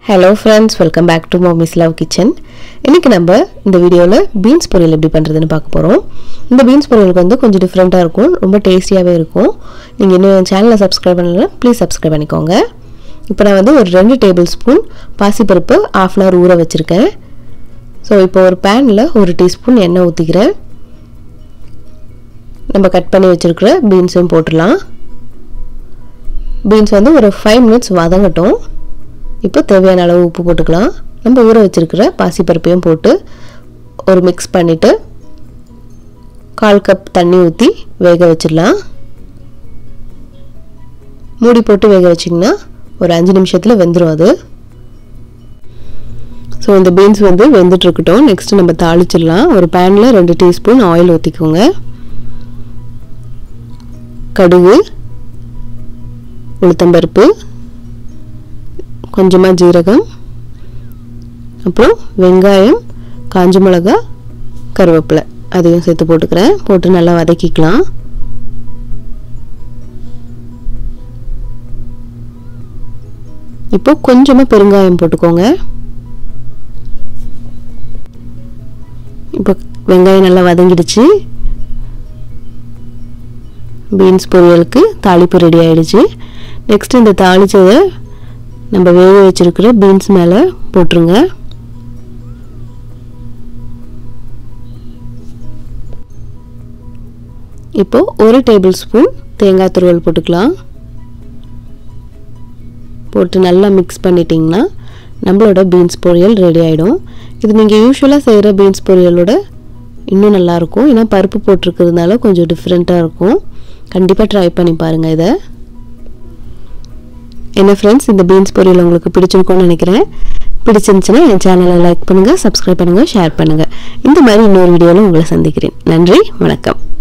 hello friends welcome back to mummy's love kitchen இன்றைக்கி நம்ம இந்த வீடியோவில் பீன்ஸ் பொரியல் எப்படி பண்ணுறதுன்னு பார்க்க போகிறோம் இந்த பீன்ஸ் பொரியலுக்கு வந்து கொஞ்சம் டிஃப்ரெண்ட்டாக இருக்கும் ரொம்ப டேஸ்டியாகவே இருக்கும் நீங்கள் இன்னும் என் சேனலை சப்ஸ்கிரைப் பண்ணல ப்ளீஸ் சப்ஸ்கிரைப் பண்ணிக்கோங்க இப்போ நான் வந்து ஒரு ரெண்டு டேபிள் ஸ்பூன் பாசிப்பருப்பு ஆஃப் அன் ஹவர் ஊற வச்சுருக்கேன் ஸோ இப்போ ஒரு பேனில் ஒரு டீஸ்பூன் எண்ணெய் ஊற்றிக்கிறேன் நம்ம கட் பண்ணி வச்சுருக்கிற பீன்ஸையும் போட்டுடலாம் பீன்ஸ் வந்து ஒரு ஃபைவ் மினிட்ஸ் வதங்கட்டும் இப்போ தேவையான அளவு உப்பு போட்டுக்கலாம் நம்ம ஊற வச்சுருக்கிற பாசிப்பருப்பையும் போட்டு ஒரு மிக்ஸ் பண்ணிவிட்டு கால் கப் தண்ணி ஊற்றி வேக வச்சிடலாம் மூடி போட்டு வேக வச்சிங்கன்னா ஒரு அஞ்சு நிமிஷத்தில் வெந்துடும் அது ஸோ இந்த பீன்ஸ் வந்து வெந்துட்டுருக்கட்டும் நெக்ஸ்ட்டு நம்ம தாளிச்சிடலாம் ஒரு பேனில் ரெண்டு டீஸ்பூன் ஆயில் ஊற்றிக்கோங்க கடுகு உளுத்தம்பருப்பு கொஞ்சமாக ஜீரகம் அப்புறம் வெங்காயம் காஞ்ச மிளகா கருவேப்பிலை அதையும் சேர்த்து போட்டுக்கிறேன் போட்டு நல்லா வதக்கிக்கலாம் இப்போ கொஞ்சமாக பெருங்காயம் போட்டுக்கோங்க இப்போ வெங்காயம் நல்லா வதங்கிடுச்சு பீன்ஸ் பொரியலுக்கு தாளிப்பு ரெடி ஆயிடுச்சு நெக்ஸ்ட் இந்த தாளிச்சதை நம்ம வேக வச்சிருக்கிற பீன்ஸ் மேலே போட்டுருங்க இப்போ ஒரு டேபிள் ஸ்பூன் தேங்காய் துருவல் போட்டுக்கலாம் போட்டு நல்லா மிக்ஸ் பண்ணிட்டிங்கன்னா நம்மளோட பீன்ஸ் பொரியல் ரெடி ஆகிடும் இது நீங்கள் யூஸ்வலாக செய்கிற பீன்ஸ் பொரியலோட இன்னும் நல்லாயிருக்கும் ஏன்னா பருப்பு போட்டிருக்கிறதுனால கொஞ்சம் டிஃப்ரெண்ட்டாக இருக்கும் கண்டிப்பாக ட்ரை பண்ணி பாருங்கள் இதை என்ன ஃப்ரெண்ட்ஸ் இந்த பீன்ஸ் பொரியல் உங்களுக்கு பிடிச்சிருக்கும்னு நினைக்கிறேன் பிடிச்சிருந்துச்சுன்னா என் சேனலை லைக் பண்ணுங்கள் சப்ஸ்கிரைப் பண்ணுங்கள் ஷேர் பண்ணுங்கள் இந்த மாதிரி இன்னொரு வீடியோவில் உங்களை சந்திக்கிறேன் நன்றி வணக்கம்